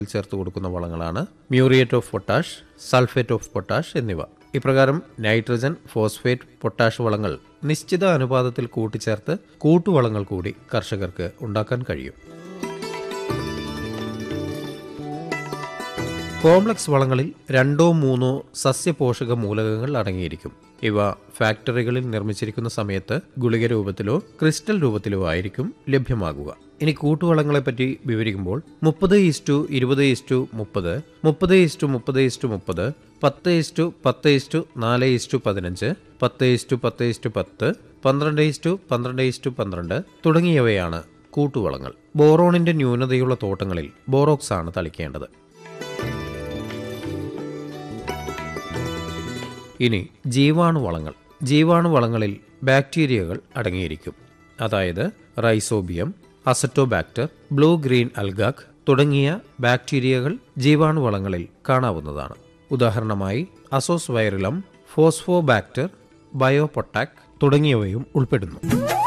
ചേർത്ത് കൊടുക്കുന്ന വളങ്ങളാണ് muriate of potash sulphate of potash എന്നിവ ഇപ്രകാരം നൈട്രജൻ ഫോസ്ഫേറ്റ് പൊട്ടാഷ് വളങ്ങൾ നിശ്ചിത അനുപാതത്തിൽ കൂട്ടിച്ചേർത്ത് കൂട്ടുവളങ്ങൾ കൂടി കർഷകർക്ക് ഉണ്ടാക്കാൻ കഴിയും കോംപ്ലക്സ് വളങ്ങളിൽ രണ്ടോ മൂന്നോ സസ്യപോഷക മൂലകങ്ങൾ അടങ്ങിയിരിക്കും ഇവ ഫാക്ടറികളിൽ നിർമ്മിച്ചിരിക്കുന്ന സമയത്ത് ഗുളിക രൂപത്തിലോ ക്രിസ്റ്റൽ രൂപത്തിലോ ആയിരിക്കും ലഭ്യമാകുക ഇനി കൂട്ടുവളങ്ങളെപ്പറ്റി വിവരിക്കുമ്പോൾ മുപ്പത് ഇസ്റ്റു ഇരുപത് ഇസ്റ്റു മുപ്പത് മുപ്പത് ഇസ്റ്റു മുപ്പത് ഇസ്റ്റു മുപ്പത് പത്ത് ഇസ്റ്റു പത്ത് ഇസ്റ്റു നാല് ഇസ്റ്റു പതിനഞ്ച് പത്ത് ഇസ്റ്റു പത്ത് ഇസ്റ്റു പത്ത് പന്ത്രണ്ട് ഇസ്റ്റു പന്ത്രണ്ട് ഇസ്റ്റു പന്ത്രണ്ട് തുടങ്ങിയവയാണ് കൂട്ടുവളങ്ങൾ ബോറോണിന്റെ ന്യൂനതയുള്ള തോട്ടങ്ങളിൽ ബോറോക്സ് ആണ് തളിക്കേണ്ടത് ഇനി ജീവാണുവളങ്ങൾ ജീവാണുവളങ്ങളിൽ ബാക്ടീരിയകൾ അടങ്ങിയിരിക്കും അതായത് rhizobium azotobacter blue green algae തുടങ്ങിയ ബാക്ടീരിയകൾ ജീവാണുവളങ്ങളിൽ കാണാവുന്നതാണ് ഉദാഹരണമായി അസോസ് വൈറിലം ഫോസ്ഫോബാക്ടർ ബയോപൊട്ടാക് തുടങ്ങിയവയും ഉൾപ്പെടുന്നു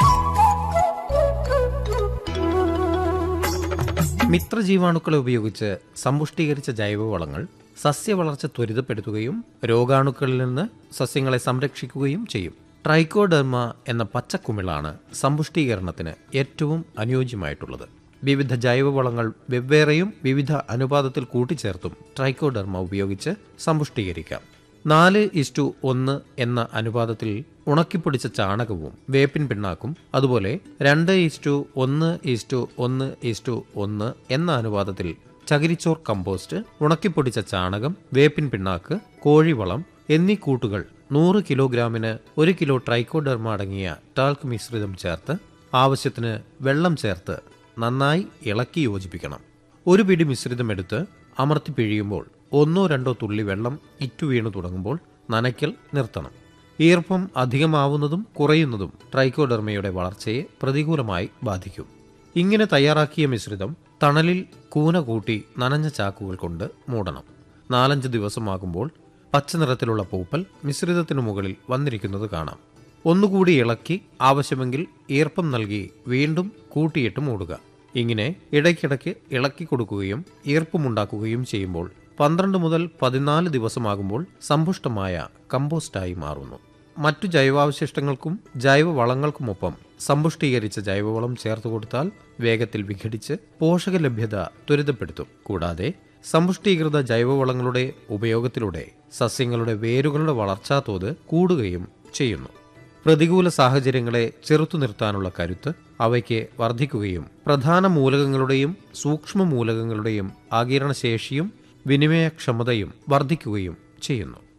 മിത്രജീവാണുക്കളെ ഉപയോഗിച്ച് സമ്പുഷ്ടീകരിച്ച ജൈവവളങ്ങൾ സസ്യവളർച്ച ത്വരിതപ്പെടുത്തുകയും രോഗാണുക്കളിൽ നിന്ന് സസ്യങ്ങളെ സംരക്ഷിക്കുകയും ചെയ്യും ട്രൈക്കോഡെർമ എന്ന പച്ചക്കുമിളാണ് സമ്പുഷ്ടീകരണത്തിന് ഏറ്റവും അനുയോജ്യമായിട്ടുള്ളത് വിവിധ ജൈവവളങ്ങൾ വെവ്വേറെയും വിവിധ അനുപാതത്തിൽ കൂട്ടിച്ചേർത്തും ട്രൈക്കോഡെർമ ഉപയോഗിച്ച് സമ്പുഷ്ടീകരിക്കാം നാല് ഇസ്റ്റു ഒന്ന് എന്ന അനുപാതത്തിൽ ഉണക്കിപ്പൊടിച്ച ചാണകവും വേപ്പിൻ പിണ്ണാക്കും അതുപോലെ രണ്ട് ഇസ്റ്റു ഒന്ന് ഇസ്റ്റു ഒന്ന് ഇസ്റ്റു ഒന്ന് എന്ന അനുപാതത്തിൽ ചകിരിച്ചോർ കമ്പോസ്റ്റ് ഉണക്കിപ്പൊടിച്ച ചാണകം വേപ്പിൻ പിണ്ണാക്ക് കോഴിവളം എന്നീ കൂട്ടുകൾ നൂറ് കിലോഗ്രാമിന് ഒരു കിലോ ട്രൈക്കോഡെർമ അടങ്ങിയ ടാൽക്ക് മിശ്രിതം ചേർത്ത് ആവശ്യത്തിന് വെള്ളം ചേർത്ത് നന്നായി ഇളക്കി യോജിപ്പിക്കണം ഒരു പിടി മിശ്രിതം എടുത്ത് അമർത്തി പിഴിയുമ്പോൾ ഒന്നോ രണ്ടോ തുള്ളി വെള്ളം ഇറ്റു വീണു തുടങ്ങുമ്പോൾ നനയ്ക്കൽ നിർത്തണം ഈർപ്പം അധികമാവുന്നതും കുറയുന്നതും ട്രൈക്കോഡെർമയുടെ വളർച്ചയെ പ്രതികൂലമായി ബാധിക്കും ഇങ്ങനെ തയ്യാറാക്കിയ മിശ്രിതം തണലിൽ കൂന കൂട്ടി നനഞ്ഞ ചാക്കുകൾ കൊണ്ട് മൂടണം നാലഞ്ച് ദിവസമാകുമ്പോൾ പച്ച നിറത്തിലുള്ള പൂപ്പൽ മിശ്രിതത്തിനു മുകളിൽ വന്നിരിക്കുന്നത് കാണാം ഒന്നുകൂടി ഇളക്കി ആവശ്യമെങ്കിൽ ഈർപ്പം നൽകി വീണ്ടും കൂട്ടിയിട്ട് മൂടുക ഇങ്ങനെ ഇടയ്ക്കിടയ്ക്ക് ഇളക്കി കൊടുക്കുകയും ഈർപ്പമുണ്ടാക്കുകയും ചെയ്യുമ്പോൾ പന്ത്രണ്ട് മുതൽ പതിനാല് ദിവസമാകുമ്പോൾ സമ്പുഷ്ടമായ കമ്പോസ്റ്റായി മാറുന്നു മറ്റു ജൈവാവശിഷ്ടങ്ങൾക്കും ജൈവവളങ്ങൾക്കുമൊപ്പം സമ്പുഷ്ടീകരിച്ച ജൈവവളം ചേർത്ത് കൊടുത്താൽ വേഗത്തിൽ വിഘടിച്ച് പോഷക ലഭ്യത ത്വരിതപ്പെടുത്തും കൂടാതെ സമ്പുഷ്ടീകൃത ജൈവവളങ്ങളുടെ ഉപയോഗത്തിലൂടെ സസ്യങ്ങളുടെ വേരുകളുടെ വളർച്ചാ തോത് കൂടുകയും ചെയ്യുന്നു പ്രതികൂല സാഹചര്യങ്ങളെ ചെറുത്തു നിർത്താനുള്ള കരുത്ത് അവയ്ക്ക് വർദ്ധിക്കുകയും പ്രധാന മൂലകങ്ങളുടെയും സൂക്ഷ്മ മൂലകങ്ങളുടെയും ആകിരണശേഷിയും വിനിമയക്ഷമതയും വർദ്ധിക്കുകയും ചെയ്യുന്നു